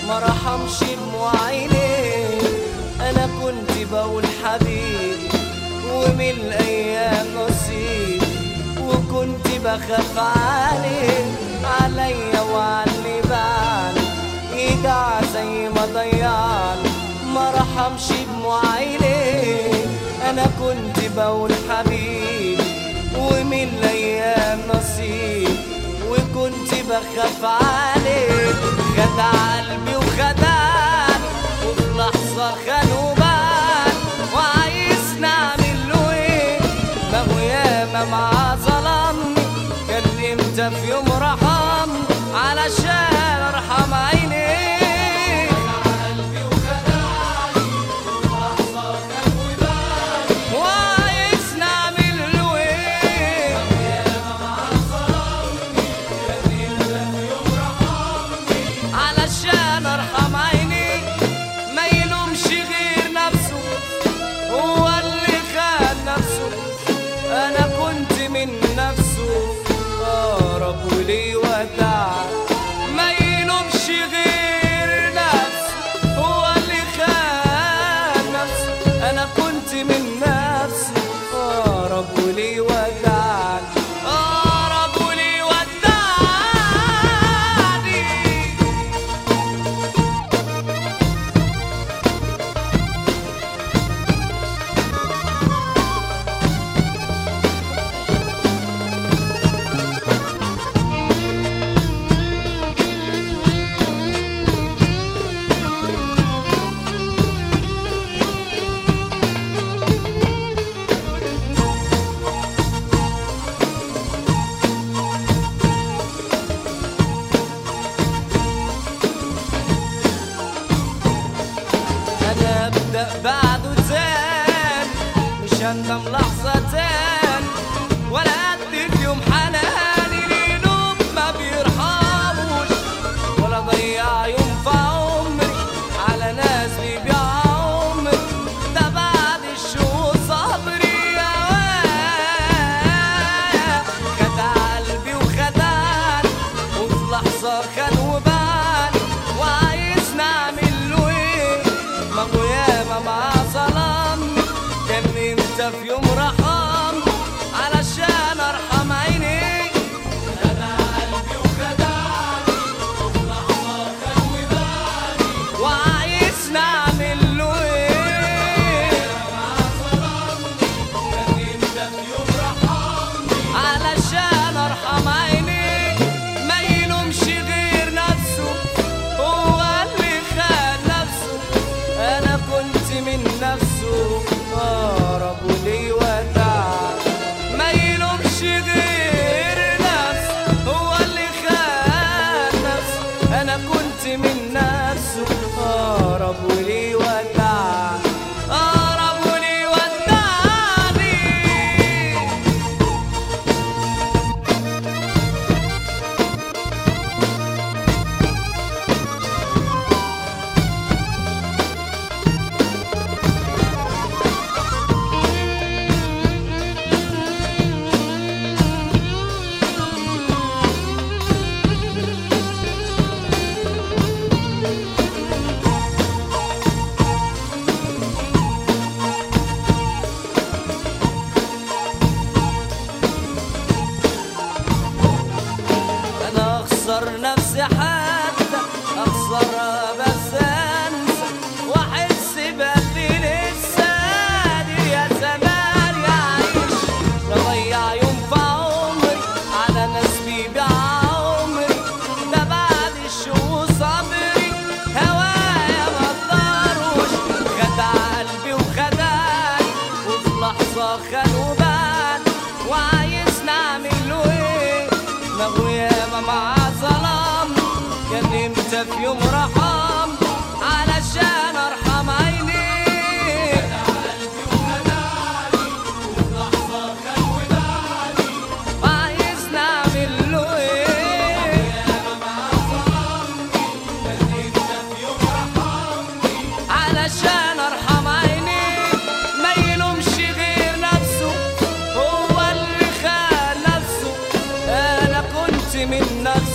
ما رحمش دموع عينيه انا كنت بقول حبيبي ومن الايام نصيب وكنت بخاف عليه عليا وعلى اللي بعد يدع زي ما ضيعني ما رحمش دموع عينيه انا كنت بقول حبيبي ومن الايام نصيب وكنت بخاف عليه خدع قلبي وخدعني وفي لحظة خان وبان وعايز نعمل له ايه ما هو ياما معاه ظلمني كان امتى في يوم رحمني علشان ارحم عينيه وعايز نعمل له ايه علشان ارحم عيني ما يلومش غير نفسه هو اللي خان نفسه انا كنت من نفسه اقرب ولي ودع ما يلومش غير نفسه هو اللي خان نفسه انا كنت من نفسه اقرب ولي ودع اقرب ولي ودعني انا ابدا بعده تاني مش هندم لحظه تاني ولا ادي يوم حناني لينوم ما بيرحموش ولا ضيع يوم في عمري على ناس بيبيع عمري ده بعد الشهور صبري يا واد خدع قلبي وخدعني وفي لحظة خان وبعني وعايز نعمل له ايه ما هو ياما معاه ظلمني كان امتى في يوم رحمني علشان ارحم عينيه خدع قلبي وخدعني وفي لحظة خان وبعني وعايز نعمل له ايه علشان ارحم عيني ما يلومش غير نفسه هو اللي خان نفسه انا كنت من نفسه اقرب ولي ودع ما يلومش غير نفسه هو اللي خان نفسه انا كنت من نفسه اقرب ولي ودع اقرب ولي ودعني انا اخسر نفسي حتى اخسرها بس انسى واحس بقلبي لسه قادر يا زمان يعيش بضيع يوم في عمري على ناس بيبيع عمري ده بعد الشهور صبري هوايا ما اقدروش خدع قلبي وخدعني وفي لحظة خان وبان وعايز نعمل له ايه ما هو ياما معاه ظلم كان امتى في يوم رحم علشان ارحم عيني وعايز نعمل له ايه علشان ارحم عيني ما يلومش غير نفسه هو اللي خان نفسه انا كنت من نفسه